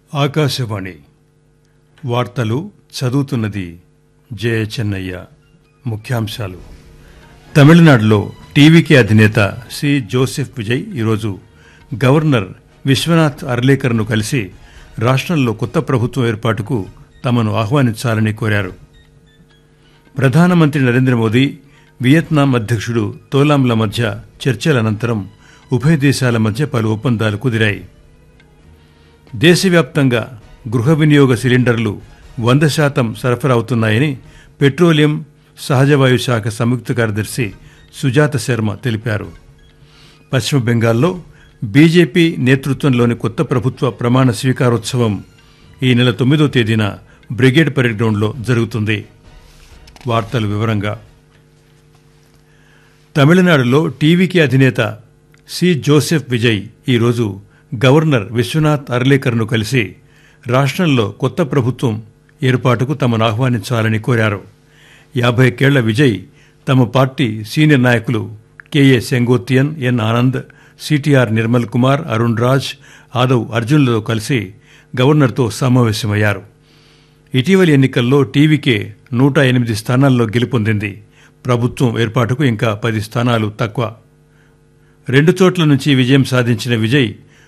ఆకాశవాణి వార్తలు చదువుతున్నది జయ చెన్నయ్య ముఖ్యాంశాలు తమిళనాడులో టీవీకే అధినేత సి జోసెఫ్ విజయ్ ఈరోజు గవర్నర్ విశ్వనాథ్ అర్లేకర్ను కలిసి రాష్ట్రంలో కొత్త ప్రభుత్వం ఏర్పాటుకు తమను ఆహ్వానించాలని కోరారు ప్రధానమంత్రి నరేంద్ర మోదీ వియత్నాం అధ్యక్షుడు తోలాంల మధ్య చర్చల అనంతరం ఉభయ దేశాల మధ్య పలు ఒప్పందాలు కుదిరాయి దేశవ్యాప్తంగా గృహ వినియోగ సిలిండర్లు వంద శాతం సరఫరా అవుతున్నాయని పెట్రోలియం సహజవాయు శాఖ సంయుక్త కార్యదర్శి సుజాత శర్మ తెలిపారు పశ్చిమ బెంగాల్లో బీజేపీ నేతృత్వంలోని కొత్త ప్రభుత్వ ప్రమాణ స్వీకారోత్సవం ఈ నెల తొమ్మిదో తేదీన బ్రిగేడ్ పరేడ్ గ్రౌండ్లో జరుగుతుంది వార్తలు వివరంగా తమిళనాడులో టీవీకి అధినేత సి జోసెఫ్ విజయ్ ఈరోజు గవర్నర్ విశ్వనాథ్ అర్లేకర్ను కలిసి రాష్ట్రంలో కొత్త ప్రభుత్వం ఏర్పాటుకు తమను ఆహ్వానించాలని కోరారు యాభై కేళ్ల విజయ్ తమ పార్టీ సీనియర్ నాయకులు K A Sengottaiyan N Anand CTR Nirmal Kumar Arun Raj Aadhav అర్జున్లతో కలిసి గవర్నర్తో సమావేశమయ్యారు ఇటీవలి ఎన్నికల్లో టీవీకే నూట ఎనిమిది స్థానాల్లో గెలుపొందింది ప్రభుత్వం ఏర్పాటుకు ఇంకా పది స్థానాలు తక్కువ రెండు చోట్ల నుంచి విజయం సాధించిన విజయ్